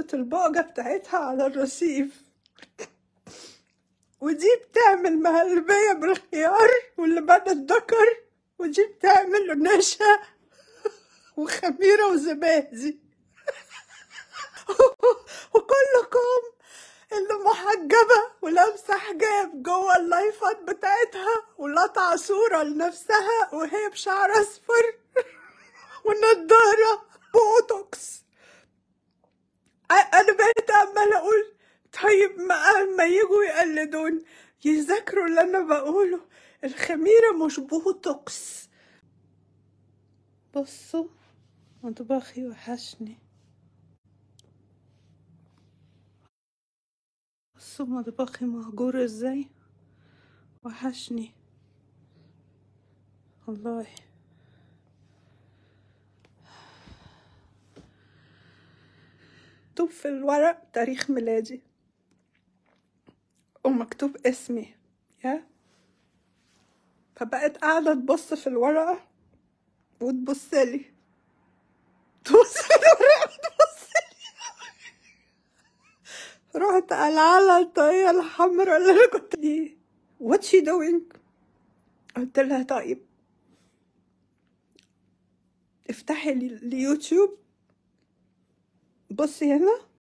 حطت البقجة بتاعتها على الرصيف ودي بتعمل مهلبية بالخيار واللبان الدكر ودي بتعمل نشا وخميرة وزبادي وكلكم اللي محجبة ولابسة حجاب جوه اللايفات بتاعتها ولقطعة صورة لنفسها وهي بشعر أصفر ونضارة بوتوكس أنا بقيت عمالة أقول طيب ما ما يجوا يقلدون يذاكروا اللي أنا بقوله الخميرة مش بوتوكس بصوا مطبخي وحشني بصوا مطبخي مهجور ازاي وحشني والله مكتوب في الورق تاريخ ميلادي ومكتوب اسمي يا فبقت قاعدة تبص في الورقة وتبصلي تبص في الورقة وتبصلي رحت قلعلها الطاقية الحمراء اللي أنا كنت دي what she doing قلت لها طيب افتحي لي اليوتيوب بصي هنا